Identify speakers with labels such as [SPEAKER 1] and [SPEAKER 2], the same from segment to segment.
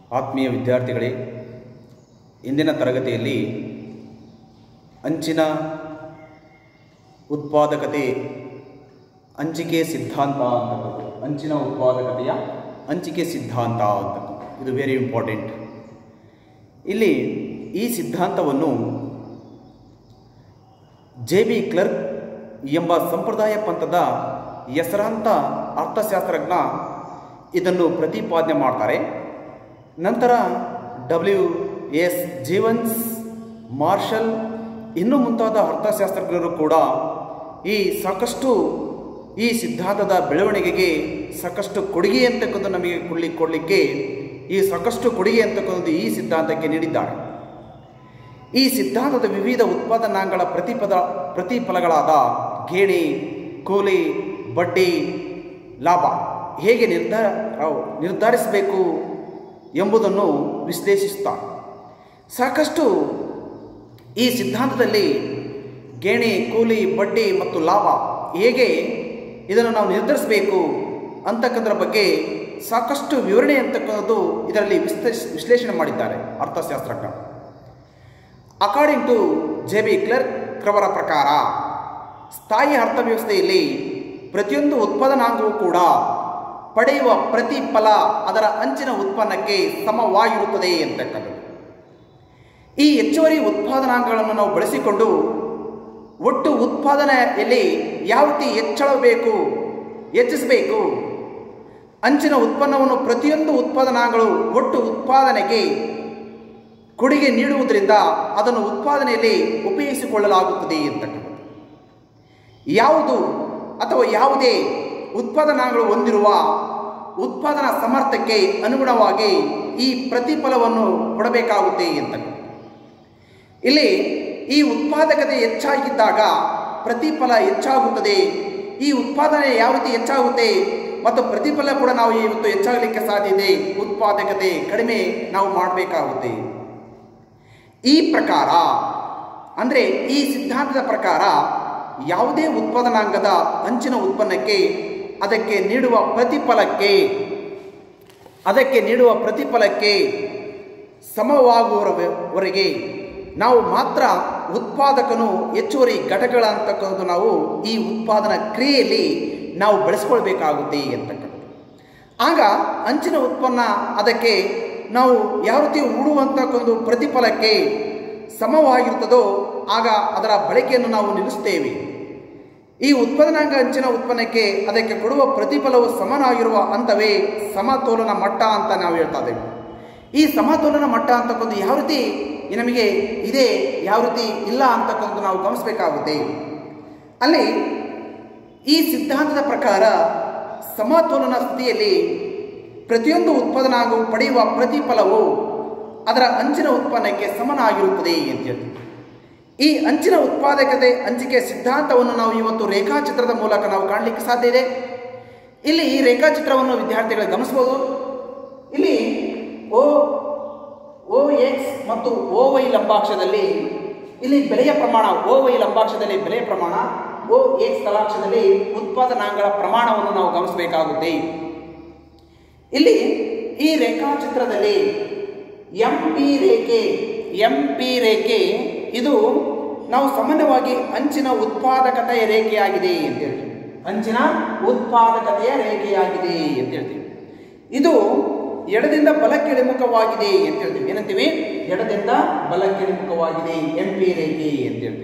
[SPEAKER 1] ಆತ್ಮೀಯ ವಿದ್ಯಾರ್ಥಿಗಳೇ ಇಂದಿನ ತರಗತಿಯಲ್ಲಿ ಅಂಚಿನ ಉತ್ಪಾದಕತೆ ಹಂಚಿಕೆ ಸಿದ್ಧಾಂತ ಅಂತಕ್ಕಂಥದ್ದು ಅಂಚಿನ ಉತ್ಪಾದಕತೆಯ ಹಂಚಿಕೆ ಸಿದ್ಧಾಂತ ಅಂತಕ್ಕಂಥದ್ದು ಇದು ವೆರಿ ಇಂಪಾರ್ಟೆಂಟ್ ಇಲ್ಲಿ ಈ ಸಿದ್ಧಾಂತವನ್ನು ಜೆ ಬಿ ಕ್ಲರ್ಕ್ ಎಂಬ ಸಂಪ್ರದಾಯ ಪಂಥದ ಹೆಸರಾಂತ ಅರ್ಥಶಾಸ್ತ್ರಜ್ಞ ಇದನ್ನು ಪ್ರತಿಪಾದನೆ ಮಾಡ್ತಾರೆ ನಂತರ ಡಬ್ಲ್ಯೂ ಎಸ್ ಜೀವನ್ಸ್ ಮಾರ್ಷಲ್ ಇನ್ನೂ ಮುಂತಾದ ಅರ್ಥಶಾಸ್ತ್ರಜ್ಞರು ಕೂಡ ಈ ಸಾಕಷ್ಟು ಈ ಸಿದ್ಧಾಂತದ ಬೆಳವಣಿಗೆಗೆ ಸಾಕಷ್ಟು ಕೊಡುಗೆ ಅಂತಕ್ಕಂಥ ನಮಗೆ ಕೊಡ್ಲಿ ಕೊಡಲಿಕ್ಕೆ ಈ ಸಾಕಷ್ಟು ಕೊಡುಗೆ ಅಂತಕ್ಕಂಥದ್ದು ಈ ಸಿದ್ಧಾಂತಕ್ಕೆ ನೀಡಿದ್ದಾರೆ ಈ ಸಿದ್ಧಾಂತದ ವಿವಿಧ ಉತ್ಪಾದನಾಂಗಗಳ ಪ್ರತಿಪದ ಪ್ರತಿಫಲಗಳಾದ ಗೇಣಿ ಕೂಲಿ ಬಡ್ಡಿ ಲಾಭ ಹೇಗೆ ನಿರ್ಧಾರ ನಿರ್ಧರಿಸಬೇಕು ಎಂಬುದನ್ನು ವಿಶ್ಲೇಷಿಸುತ್ತಾರೆ ಸಾಕಷ್ಟು ಈ ಸಿದ್ಧಾಂತದಲ್ಲಿ ಗೇಣಿ ಕೂಲಿ ಬಡ್ಡಿ ಮತ್ತು ಲಾಭ ಹೇಗೆ ಇದನ್ನು ನಾವು ನಿರ್ಧರಿಸಬೇಕು ಅಂತಕ್ಕಂಥದ್ರ ಬಗ್ಗೆ ಸಾಕಷ್ಟು ವಿವರಣೆ ಅಂತಕ್ಕಂಥದ್ದು ಇದರಲ್ಲಿ ವಿಶ್ಲೇಷ ವಿಶ್ಲೇಷಣೆ ಮಾಡಿದ್ದಾರೆ ಅರ್ಥಶಾಸ್ತ್ರಜ್ಞ according to J B Clark ರವರ ಪ್ರಕಾರ ಸ್ಥಾಯಿ ಅರ್ಥವ್ಯವಸ್ಥೆಯಲ್ಲಿ ಪ್ರತಿಯೊಂದು ಉತ್ಪಾದನಾಂಗವೂ ಕೂಡ ಪಡೆಯುವ ಪ್ರತಿ ಫಲ ಅದರ ಅಂಚಿನ ಉತ್ಪನ್ನಕ್ಕೆ ಸಮವಾಗಿರುತ್ತದೆ ಅಂತಕ್ಕಂಥದ್ದು ಈ ಹೆಚ್ಚುವರಿ ಉತ್ಪಾದನಾಂಗಗಳನ್ನು ನಾವು ಬಳಸಿಕೊಂಡು ಒಟ್ಟು ಉತ್ಪಾದನೆಯಲ್ಲಿ ಯಾವ ರೀತಿ ಹೆಚ್ಚಳ ಬೇಕು ಹೆಚ್ಚಿಸಬೇಕು ಅಂಚಿನ ಉತ್ಪನ್ನವನ್ನು ಪ್ರತಿಯೊಂದು ಉತ್ಪಾದನಾಂಗಗಳು ಒಟ್ಟು ಉತ್ಪಾದನೆಗೆ ಕೊಡುಗೆ ನೀಡುವುದರಿಂದ ಅದನ್ನು ಉತ್ಪಾದನೆಯಲ್ಲಿ ಉಪಯೋಗಿಸಿಕೊಳ್ಳಲಾಗುತ್ತದೆ ಅಂತಕ್ಕಂಥದ್ದು ಯಾವುದು ಅಥವಾ ಯಾವುದೇ ಉತ್ಪಾದನಾಗಳು ಹೊಂದಿರುವ ಉತ್ಪಾದನಾ ಸಮರ್ಥಕ್ಕೆ ಅನುಗುಣವಾಗಿ ಈ ಪ್ರತಿಫಲವನ್ನು ಕೊಡಬೇಕಾಗುತ್ತೆ ಅಂತಕ್ಕಂಥದ್ದು ಇಲ್ಲಿ ಈ ಉತ್ಪಾದಕತೆ ಹೆಚ್ಚಾಗಿದ್ದಾಗ ಪ್ರತಿಫಲ ಹೆಚ್ಚಾಗುತ್ತದೆ ಈ ಉತ್ಪಾದನೆ ಯಾವ ರೀತಿ ಹೆಚ್ಚಾಗುತ್ತೆ ಮತ್ತು ಪ್ರತಿಫಲ ಕೂಡ ನಾವು ಇವತ್ತು ಹೆಚ್ಚಾಗಲಿಕ್ಕೆ ಸಾಧ್ಯತೆ ಉತ್ಪಾದಕತೆ ಕಡಿಮೆ ನಾವು ಮಾಡಬೇಕಾಗುತ್ತೆ ಈ ಪ್ರಕಾರ ಅಂದರೆ ಈ ಸಿದ್ಧಾಂತದ ಪ್ರಕಾರ ಯಾವುದೇ ಉತ್ಪಾದನಾಂಗದ ಅಂಚಿನ ಉತ್ಪನ್ನಕ್ಕೆ ಅದಕ್ಕೆ ನೀಡುವ ಪ್ರತಿಫಲಕ್ಕೆ ಅದಕ್ಕೆ ನೀಡುವ ಪ್ರತಿಫಲಕ್ಕೆ ಸಮವಾಗುವವರೆಗೆ ನಾವು ಮಾತ್ರ ಉತ್ಪಾದಕನು ಹೆಚ್ಚುವರಿ ಘಟಕಗಳ ಅಂತಕ್ಕಂಥದ್ದು ನಾವು ಈ ಉತ್ಪಾದನಾ ಕ್ರಿಯೆಯಲ್ಲಿ ನಾವು ಬಳಸ್ಕೊಳ್ಬೇಕಾಗುತ್ತೆ ಅಂತಕ್ಕಂಥದ್ದು ಆಗ ಅಂಚಿನ ಉತ್ಪನ್ನ ಅದಕ್ಕೆ ನಾವು ಯಾವ ರೀತಿ ಹೂಡುವಂತಕ್ಕೊಂದು ಪ್ರತಿಫಲಕ್ಕೆ ಸಮವಾಗಿರುತ್ತದೋ ಆಗ ಅದರ ಬಳಕೆಯನ್ನು ನಾವು ನಿಲ್ಲಿಸ್ತೇವೆ ಈ ಉತ್ಪಾದನಾಂಗ ಅಂಚಿನ ಉತ್ಪನ್ನಕ್ಕೆ ಅದಕ್ಕೆ ಕೊಡುವ ಪ್ರತಿಫಲವು ಸಮನಾಗಿರುವ ಹಂತವೇ ಸಮತೋಲನ ಮಟ್ಟ ಅಂತ ನಾವು ಹೇಳ್ತಾ ಇದ್ದೇವೆ ಈ ಸಮತೋಲನ ಮಟ್ಟ ಅಂತಕ್ಕಂಥ ಯಾವ ರೀತಿ ನಮಗೆ ಇದೆ ಯಾವ ರೀತಿ ಇಲ್ಲ ಅಂತಕ್ಕಂಥ ನಾವು ಗಮನಿಸಬೇಕಾಗುತ್ತೆ ಅಲ್ಲಿ ಈ ಸಿದ್ಧಾಂತದ ಪ್ರಕಾರ ಸಮತೋಲನ ಸ್ಥಿತಿಯಲ್ಲಿ ಪ್ರತಿಯೊಂದು ಉತ್ಪಾದನಾಂಗವು ಪಡೆಯುವ ಪ್ರತಿಫಲವು ಅದರ ಅಂಚಿನ ಉತ್ಪನ್ನಕ್ಕೆ ಸಮನಾಗಿರುತ್ತದೆ ಅಂತ ಹೇಳ್ತೀವಿ ಈ ಅಂಚಿನ ಉತ್ಪಾದಕತೆ ಹಂಚಿಕೆ ಸಿದ್ಧಾಂತವನ್ನು ನಾವು ಇವತ್ತು ರೇಖಾಚಿತ್ರದ ಮೂಲಕ ನಾವು ಕಾಣಲಿಕ್ಕೆ ಸಾಧ್ಯ ಇದೆ ಇಲ್ಲಿ ಈ ರೇಖಾಚಿತ್ರವನ್ನು ವಿದ್ಯಾರ್ಥಿಗಳು ಗಮನಿಸಬಹುದು ಇಲ್ಲಿ ಓ ಓ ಎಕ್ಸ್ ಮತ್ತು ಓ ವೈ ಲಂಬಾಕ್ಷದಲ್ಲಿ ಇಲ್ಲಿ ಬೆಲೆಯ ಪ್ರಮಾಣ ಓ ವೈ ಲಂಬಾಕ್ಷದಲ್ಲಿ ಬೆಲೆಯ ಪ್ರಮಾಣ ಓ ಎಕ್ಸ್ ತಲಾಕ್ಷದಲ್ಲಿ ಉತ್ಪಾದನಾಂಗಗಳ ಪ್ರಮಾಣವನ್ನು ನಾವು ಗಮನಿಸಬೇಕಾಗುತ್ತೆ ಇಲ್ಲಿ ಈ ರೇಖಾಚಿತ್ರದಲ್ಲಿ ಎಂ ಪಿ ರೇಖೆ ಎಂ ಪಿ ರೇಖೆ ಇದು ನಾವು ಸಾಮಾನ್ಯವಾಗಿ ಅಂಚಿನ ಉತ್ಪಾದಕತೆಯ ರೇಖೆಯಾಗಿದೆ ಅಂತ ಹೇಳ್ತೀವಿ ಅಂಚಿನ ಉತ್ಪಾದಕತೆಯ ರೇಖೆಯಾಗಿದೆ ಅಂತ ಹೇಳ್ತೀವಿ ಇದು ಎಡದಿಂದ ಬಲಕ್ಕೆ ಇಳಿಮುಖವಾಗಿದೆ ಅಂತ ಹೇಳ್ತೀವಿ ಏನಂತೀವಿ ಎಡದಿಂದ ಬಲಕ್ಕೆ ಇಳಿಮುಖವಾಗಿದೆ ಎಂ ಪಿ ರೇಖೆ ಅಂತ ಹೇಳ್ತೀವಿ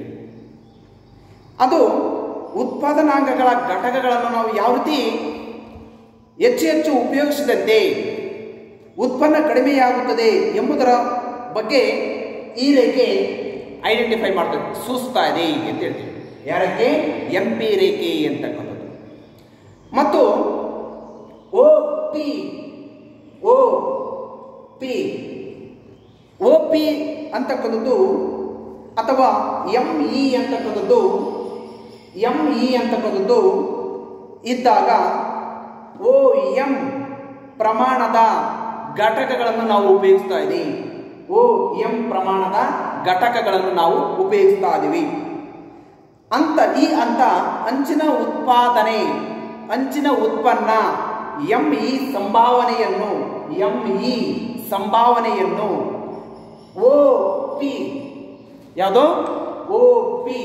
[SPEAKER 1] ಅದು ಉತ್ಪಾದನಾಂಗಗಳ ಘಟಕಗಳನ್ನು ನಾವು ಯಾವ ರೀತಿ ಹೆಚ್ಚು ಹೆಚ್ಚು ಉಪಯೋಗಿಸಿದಂತೆ ಉತ್ಪನ್ನ ಕಡಿಮೆಯಾಗುತ್ತದೆ ಎಂಬುದರ ಬಗ್ಗೆ ಈ ರೇಖೆ ಐಡೆಂಟಿಫೈ ಮಾಡ್ತದೆ ಸೂಚಿಸ್ತಾ ಇದೆ ಅಂತ ಹೇಳ್ತೀವಿ ಯಾರಕ್ಕೆ ಎಂ ಪಿ ರೇಖೆ ಅಂತಕ್ಕಂಥದ್ದು ಮತ್ತು O P O P O P ಅಂತಕ್ಕಂಥದ್ದು ಅಥವಾ ಎಂ ಇ ಅಂತಕ್ಕಂಥದ್ದು ಎಂ ಇ ಅಂತಕ್ಕಂಥದ್ದು ಇದ್ದಾಗ ಓ ಎಂ ಪ್ರಮಾಣದ ಘಟಕಗಳನ್ನು ನಾವು ಉಪಯೋಗಿಸ್ತಾ ಇದ್ದೀವಿ ಓ ಎಂ ಪ್ರಮಾಣದ ಘಟಕಗಳನ್ನು ನಾವು ಉಪಯೋಗಿಸ್ತಾ ಇದ್ದೀವಿ ಅಂತ ಈ ಅಂತ ಅಂಚಿನ ಉತ್ಪಾದನೆ ಅಂಚಿನ ಉತ್ಪನ್ನ ಎಂ ಇ ಸಂಭಾವನೆಯನ್ನು ಎಂ ಇ ಸಂಭಾವನೆಯನ್ನು ಓ ಪಿ ಯಾವುದೋ ಓ ಪಿ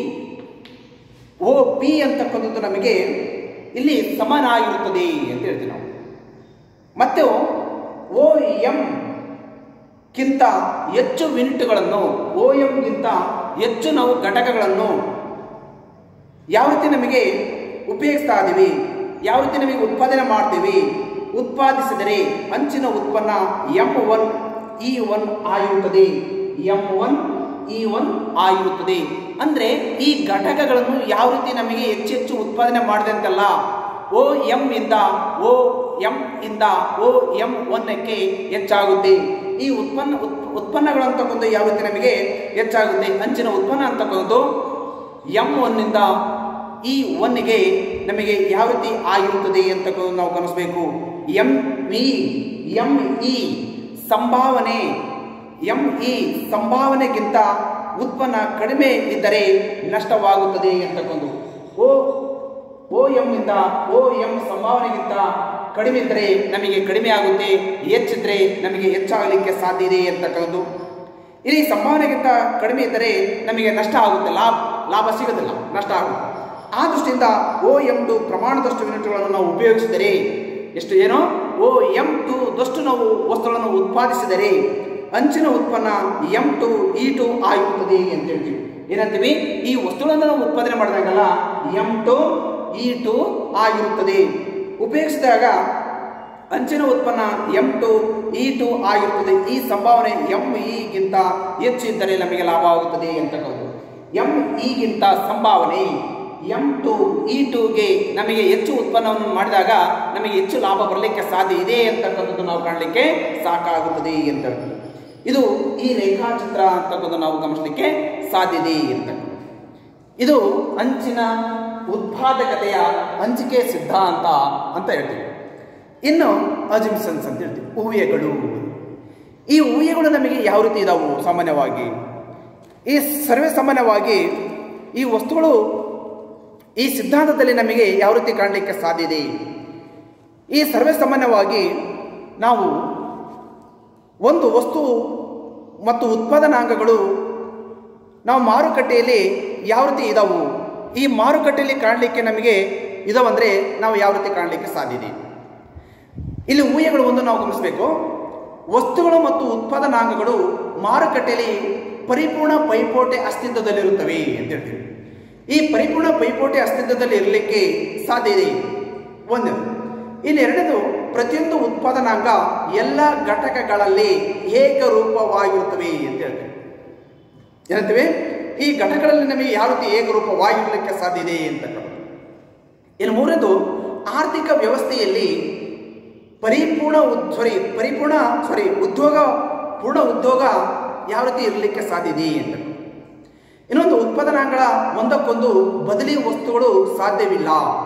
[SPEAKER 1] ಓ ಪಿ ಅಂತಕ್ಕಂಥದ್ದು ನಮಗೆ ಇಲ್ಲಿ ಸಮಾನ ಆಗಿರುತ್ತದೆ ಅಂತ ಹೇಳ್ತೀವಿ ನಾವು ಮತ್ತು ಓ ಎಂ ಗಿಂತ ಹೆಚ್ಚು ಯೂನಿಟ್ಗಳನ್ನು ಓ ಎಂಗಿಂತ ಹೆಚ್ಚು ನಾವು ಘಟಕಗಳನ್ನು ಯಾವ ರೀತಿ ನಮಗೆ ಉಪಯೋಗಿಸ್ತಾ ಇದ್ದೀವಿ ಯಾವ ರೀತಿ ನಮಗೆ ಉತ್ಪಾದನೆ ಮಾಡ್ತೀವಿ ಉತ್ಪಾದಿಸಿದರೆ ಅಂಚಿನ ಉತ್ಪನ್ನ ಎಂ ಒನ್ ಇ ಒನ್ ಆಗಿರುತ್ತದೆ ಎಂ ಒನ್ ಇ ಒನ್ ಆಗಿರುತ್ತದೆ ಅಂದರೆ ಈ ಘಟಕಗಳನ್ನು ಯಾವ ರೀತಿ ನಮಗೆ ಹೆಚ್ಚು ಹೆಚ್ಚು ಉತ್ಪಾದನೆ ಮಾಡಿದೆ ಅಂತಲ್ಲ ಓ ಎಂ ಇಂದ ಓ ಎಂ ಇಂದ ಓ ಎಂ ಒನ್ನಕ್ಕೆ ಹೆಚ್ಚಾಗುತ್ತೆ ಈ ಉತ್ಪನ್ನ ಉತ್- ಉತ್ಪನ್ನಗಳು ಅಂತಕ್ಕಂಥ ಯಾವ ರೀತಿ ನಮಗೆ ಹೆಚ್ಚಾಗುತ್ತೆ ಅಂಚಿನ ಉತ್ಪನ್ನ ಅಂತಕ್ಕಂಥದ್ದು ಎಂ ಒನ್ನಿಂದ ಈ ಒನ್ನಿಗೆ ನಮಗೆ ಯಾವ ರೀತಿ ಆಗಿರುತ್ತದೆ ಅಂತಕ್ಕಂಥ ನಾವು ಗಮನಿಸಬೇಕು ಎಂ ಇ ಎಂ ಇ ಸಂಭಾವನೆ ಎಂ ಇ ಸಂಭಾವನೆಗಿಂತ ಉತ್ಪನ್ನ ಕಡಿಮೆ ಇದ್ದರೆ ನಷ್ಟವಾಗುತ್ತದೆ ಅಂತಕ್ಕಂಥ ಓ ಓ ಎಂ ಇಂದ ಓ ಎಂ ಸಂಭಾವನೆಗಿಂತ ಕಡಿಮೆ ಇದ್ದರೆ ನಮಗೆ ಕಡಿಮೆ ಆಗುತ್ತೆ ಹೆಚ್ಚಿದ್ರೆ ನಮಗೆ ಹೆಚ್ಚಾಗಲಿಕ್ಕೆ ಸಾಧ್ಯ ಇದೆ ಅಂತಕ್ಕಂಥದ್ದು ಇಲ್ಲಿ ಸಂಭಾವನೆಗಿಂತ ಕಡಿಮೆ ಇದ್ದರೆ ನಮಗೆ ನಷ್ಟ ಆಗುತ್ತೆ ಲಾಭ ಲಾಭ ಸಿಗೋದಿಲ್ಲ ನಷ್ಟ ಆಗುತ್ತೆ ಆ ದೃಷ್ಟಿಯಿಂದ ಓ ಎಂ ಟು ಪ್ರಮಾಣದಷ್ಟು ಯೂನಿಟ್ಗಳನ್ನು ನಾವು ಉಪಯೋಗಿಸಿದರೆ ಎಷ್ಟು ಏನೋ ಓ ಎಂ ಟು ದಷ್ಟು ನಾವು ವಸ್ತುಗಳನ್ನು ಉತ್ಪಾದಿಸಿದರೆ ಅಂಚಿನ ಉತ್ಪನ್ನ ಎಂ ಟು ಇ ಟು ಆಗಿರುತ್ತದೆ ಅಂತ ಹೇಳ್ತೀವಿ ಏನಂತೀವಿ ಈ ವಸ್ತುಗಳನ್ನು ನಾವು ಉತ್ಪಾದನೆ ಮಾಡಿದಾಗಲ್ಲ ಎಂ ಟು ಇ ಟು ಆಗಿರುತ್ತದೆ ಉಪಯೋಗಿಸಿದಾಗ ಅಂಚಿನ ಉತ್ಪನ್ನ ಎಂ ಟು ಇ ಟು ಆಗಿರುತ್ತದೆ ಈ ಸಂಭಾವನೆ ಎಂ ಇಗಿಂತ ಹೆಚ್ಚು ಇದ್ದರೆ ನಮಗೆ ಲಾಭ ಆಗುತ್ತದೆ ಅಂತಕ್ಕಂಥದ್ದು ಎಂ ಇಗಿಂತ ಸಂಭಾವನೆ ಎಂ ಟು ಇ ಟುಗೆ ನಮಗೆ ಹೆಚ್ಚು ಉತ್ಪನ್ನವನ್ನು ಮಾಡಿದಾಗ ನಮಗೆ ಹೆಚ್ಚು ಲಾಭ ಬರಲಿಕ್ಕೆ ಸಾಧ್ಯ ಇದೆ ಅಂತಕ್ಕಂಥದ್ದು ನಾವು ಕಾಣಲಿಕ್ಕೆ ಸಾಕಾಗುತ್ತದೆ ಅಂತ ಇದು ಈ ರೇಖಾಚಿತ್ರ ಅಂತಕ್ಕಂಥ ನಾವು ಗಮನಿಸಲಿಕ್ಕೆ ಸಾಧ್ಯ ಇದೆ ಅಂತಕ್ಕಂಥದ್ದು ಇದು ಅಂಚಿನ ಉತ್ಪಾದಕತೆಯ ಹಂಚಿಕೆ ಸಿದ್ಧಾಂತ ಅಂತ ಹೇಳ್ತೀವಿ ಇನ್ನು ಅಜಿಮ್ಸನ್ಸ್ ಅಂತ ಹೇಳ್ತೀವಿ ಊಹೆಗಳು ಈ ಊಹೆಗಳು ನಮಗೆ ಯಾವ ರೀತಿ ಇದಾವು ಸಾಮಾನ್ಯವಾಗಿ ಈ ಸರ್ವೇ ಸಾಮಾನ್ಯವಾಗಿ ಈ ವಸ್ತುಗಳು ಈ ಸಿದ್ಧಾಂತದಲ್ಲಿ ನಮಗೆ ಯಾವ ರೀತಿ ಕಾಣಲಿಕ್ಕೆ ಸಾಧ್ಯ ಇದೆ ಈ ಸರ್ವೇ ಸಾಮಾನ್ಯವಾಗಿ ನಾವು ಒಂದು ವಸ್ತು ಮತ್ತು ಉತ್ಪಾದನಾಂಗಗಳು ನಾವು ಮಾರುಕಟ್ಟೆಯಲ್ಲಿ ಯಾವ ರೀತಿ ಇದಾವು ಈ ಮಾರುಕಟ್ಟೆಯಲ್ಲಿ ಕಾಣಲಿಕ್ಕೆ ನಮಗೆ ಇದಾವಂದರೆ ನಾವು ಯಾವ ರೀತಿ ಕಾಣಲಿಕ್ಕೆ ಸಾಧ್ಯ ಇದೆ ಇಲ್ಲಿ ಊಹೆಗಳು ಒಂದು ನಾವು ಗಮನಿಸಬೇಕು ವಸ್ತುಗಳು ಮತ್ತು ಉತ್ಪಾದನಾಂಗಗಳು ಮಾರುಕಟ್ಟೆಯಲ್ಲಿ ಪರಿಪೂರ್ಣ ಪೈಪೋಟೆ ಅಸ್ತಿತ್ವದಲ್ಲಿರುತ್ತವೆ ಅಂತ ಹೇಳ್ತೀವಿ ಈ ಪರಿಪೂರ್ಣ ಪೈಪೋಟೆ ಅಸ್ತಿತ್ವದಲ್ಲಿ ಇರಲಿಕ್ಕೆ ಸಾಧ್ಯ ಇದೆ ಒಂದು ಇನ್ನು ಎರಡನೇದು ಪ್ರತಿಯೊಂದು ಉತ್ಪಾದನಾಂಗ ಎಲ್ಲ ಘಟಕಗಳಲ್ಲಿ ಏಕರೂಪವಾಗಿರುತ್ತವೆ ಅಂತ ಹೇಳ್ತೀವಿ ಏನಂತೀವಿ ಈ ಘಟಕಗಳಲ್ಲಿ ನಮಗೆ ಯಾವ ರೀತಿ ಏಕರೂಪವಾಗಿರಲಿಕ್ಕೆ ಸಾಧ್ಯ ಇದೆ ಅಂತ ಇನ್ನು ಮೂರನೇದು ಆರ್ಥಿಕ ವ್ಯವಸ್ಥೆಯಲ್ಲಿ ಪರಿಪೂರ್ಣ ಉದ್ ಸಾರಿ ಪರಿಪೂರ್ಣ ಸಾರಿ ಉದ್ಯೋಗ ಪೂರ್ಣ ಉದ್ಯೋಗ ಯಾವ ರೀತಿ ಇರಲಿಕ್ಕೆ ಸಾಧ್ಯ ಇದೆ ಅಂತ ಇನ್ನೊಂದು ಉತ್ಪಾದನಾಂಗಗಳ ಒಂದಕ್ಕೊಂದು ಬದಲಿ ವಸ್ತುಗಳು ಸಾಧ್ಯವಿಲ್ಲ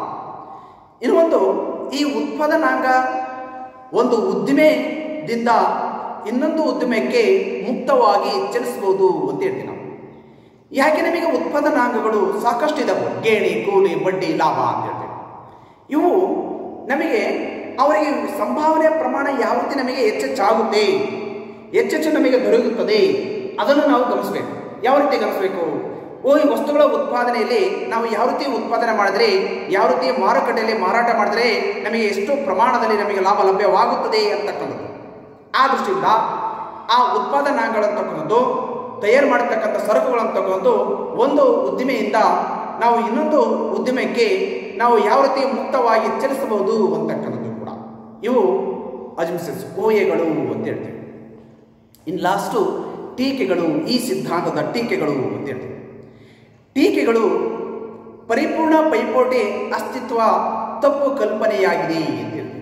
[SPEAKER 1] ಇನ್ನೊಂದು ಈ ಉತ್ಪಾದನಾಂಗ ಒಂದು ಉದ್ದಿಮೆದಿಂದ ಇನ್ನೊಂದು ಉದ್ದಿಮೆಗೆ ಮುಕ್ತವಾಗಿ ಚಲಿಸಬಹುದು ಅಂತ ಹೇಳ್ತೀವಿ ನಾವು ಯಾಕೆ ನಮಗೆ ಉತ್ಪಾದನಾಂಗಗಳು ಸಾಕಷ್ಟು ಇದಾವೆ ಗೇಣಿ ಕೂಲಿ ಬಡ್ಡಿ ಲಾಭ ಅಂತ ಹೇಳ್ತೀವಿ ಇವು ನಮಗೆ ಅವರಿಗೆ ಸಂಭಾವನೆ ಪ್ರಮಾಣ ಯಾವ ರೀತಿ ನಮಗೆ ಹೆಚ್ಚೆಚ್ಚಾಗುತ್ತೆ ಹೆಚ್ಚೆಚ್ಚು ನಮಗೆ ದೊರಕುತ್ತದೆ ಅದನ್ನು ನಾವು ಗಮನಿಸಬೇಕು ಯಾವ ರೀತಿ ಗಮನಿಸಬೇಕು ಓ ಈ ವಸ್ತುಗಳ ಉತ್ಪಾದನೆಯಲ್ಲಿ ನಾವು ಯಾವ ರೀತಿ ಉತ್ಪಾದನೆ ಮಾಡಿದ್ರೆ ಯಾವ ರೀತಿ ಮಾರುಕಟ್ಟೆಯಲ್ಲಿ ಮಾರಾಟ ಮಾಡಿದ್ರೆ ನಮಗೆ ಎಷ್ಟು ಪ್ರಮಾಣದಲ್ಲಿ ನಮಗೆ ಲಾಭ ಲಭ್ಯವಾಗುತ್ತದೆ ಅಂತಕ್ಕಂಥದ್ದು ಆ ದೃಷ್ಟಿಯಿಂದ ಆ ಉತ್ಪಾದನಾಂಗಗಳಂತಕ್ಕಂಥದ್ದು ತಯಾರು ಮಾಡತಕ್ಕಂಥ ಸರಕುಗಳಂತಕ್ಕಂಥದ್ದು ಒಂದು ಉದ್ದಿಮೆಯಿಂದ ನಾವು ಇನ್ನೊಂದು ಉದ್ದಿಮೆಗೆ ನಾವು ಯಾವ ರೀತಿ ಮುಕ್ತವಾಗಿ ಚಲಿಸಬಹುದು ಅಂತಕ್ಕಂಥದ್ದು ಕೂಡ ಇವು ಅಜಿಮ್ಸಸ್ ಊಹೆಗಳು ಅಂತ ಹೇಳ್ತೀವಿ ಇನ್ನು ಲಾಸ್ಟು ಟೀಕೆಗಳು ಈ ಸಿದ್ಧಾಂತದ ಟೀಕೆಗಳು ಅಂತ ಹೇಳ್ತೀವಿ ಟೀಕೆಗಳು ಪರಿಪೂರ್ಣ ಪೈಪೋಟಿ ಅಸ್ತಿತ್ವ ತಪ್ಪು ಕಲ್ಪನೆಯಾಗಿದೆ ಅಂತ ಹೇಳ್ತೀವಿ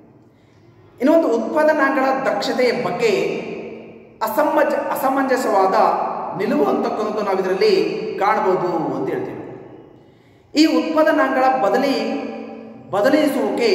[SPEAKER 1] ಇನ್ನೊಂದು ಉತ್ಪಾದನಾಂಗಗಳ ದಕ್ಷತೆಯ ಬಗ್ಗೆ ಅಸಮಂಜ ಅಸಮಂಜಸವಾದ ನಿಲುವು ಅಂತಕ್ಕಂಥದ್ದು ನಾವು ಇದರಲ್ಲಿ ಕಾಣಬಹುದು ಅಂತ ಹೇಳ್ತೀವಿ ಈ ಉತ್ಪಾದನಾಂಗಗಳ ಬದಲಿ ಬದಲಿಸುವಿಕೆ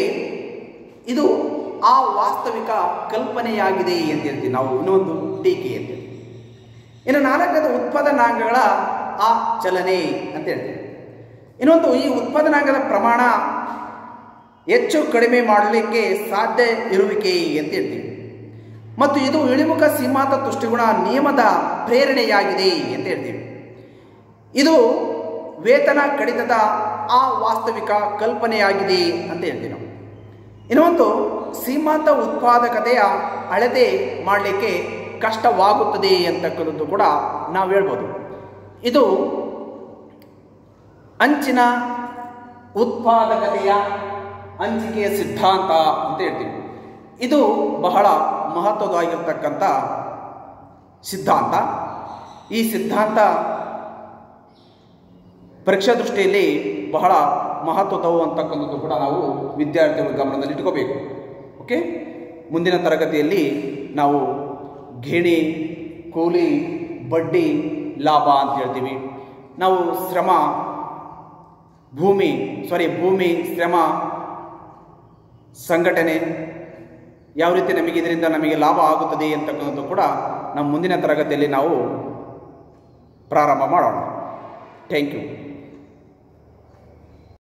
[SPEAKER 1] ಇದು ಆ ವಾಸ್ತವಿಕ ಕಲ್ಪನೆಯಾಗಿದೆ ಅಂತ ಹೇಳ್ತೀವಿ ನಾವು ಇನ್ನೊಂದು ಟೀಕೆ ಅಂತ ಹೇಳ್ತೀವಿ ಇನ್ನು ನಾಲ್ಕನೇದು ಉತ್ಪಾದನಾಂಗಗಳ ಆ ಚಲನೆ ಅಂತ ಹೇಳ್ತೀವಿ ಇನ್ನೊಂದು ಈ ಉತ್ಪಾದನಾಂಗದ ಪ್ರಮಾಣ ಹೆಚ್ಚು ಕಡಿಮೆ ಮಾಡಲಿಕ್ಕೆ ಸಾಧ್ಯ ಇರುವಿಕೆ ಅಂತ ಹೇಳ್ತೀವಿ ಮತ್ತು ಇದು ಇಳಿಮುಖ ಸೀಮಾಂತ ತುಷ್ಟಿಗುಣ ನಿಯಮದ ಪ್ರೇರಣೆಯಾಗಿದೆ ಅಂತ ಹೇಳ್ತೀವಿ ಇದು ವೇತನ ಕಡಿತದ ಅವಾಸ್ತವಿಕ ಕಲ್ಪನೆಯಾಗಿದೆ ಅಂತ ಹೇಳ್ತೀವಿ ನಾವು ಇನ್ನೊಂದು ಸೀಮಾಂತ ಉತ್ಪಾದಕತೆಯ ಅಳತೆ ಮಾಡಲಿಕ್ಕೆ ಕಷ್ಟವಾಗುತ್ತದೆ ಅಂತಕ್ಕಂಥದ್ದು ಕೂಡ ನಾವು ಹೇಳ್ಬೋದು ಇದು ಅಂಚಿನ ಉತ್ಪಾದಕತೆಯ ಹಂಚಿಕೆಯ ಸಿದ್ಧಾಂತ ಅಂತ ಹೇಳ್ತೀವಿ ಇದು ಬಹಳ ಮಹತ್ವದಾಗಿರ್ತಕ್ಕಂಥ ಸಿದ್ಧಾಂತ ಈ ಸಿದ್ಧಾಂತ ಪರೀಕ್ಷಾ ದೃಷ್ಟಿಯಲ್ಲಿ ಬಹಳ ಮಹತ್ವದವು ಅಂತಕ್ಕಂಥದ್ದು ಕೂಡ ನಾವು ವಿದ್ಯಾರ್ಥಿಗಳ ಗಮನದಲ್ಲಿ ಇಟ್ಕೋಬೇಕು ಓಕೆ ಮುಂದಿನ ತರಗತಿಯಲ್ಲಿ ನಾವು ಗೇಣಿ ಕೂಲಿ ಬಡ್ಡಿ ಲಾಭ ಅಂತ ಹೇಳ್ತೀವಿ ನಾವು ಶ್ರಮ ಭೂಮಿ ಸಾರಿ ಭೂಮಿ ಶ್ರಮ ಸಂಘಟನೆ ಯಾವ ರೀತಿ ನಮಗೆ ಇದರಿಂದ ನಮಗೆ ಲಾಭ ಆಗುತ್ತದೆ ಅಂತಕ್ಕಂಥದ್ದು ಕೂಡ ನಮ್ಮ ಮುಂದಿನ ತರಗತಿಯಲ್ಲಿ ನಾವು ಪ್ರಾರಂಭ ಮಾಡೋಣ ಥ್ಯಾಂಕ್ ಯು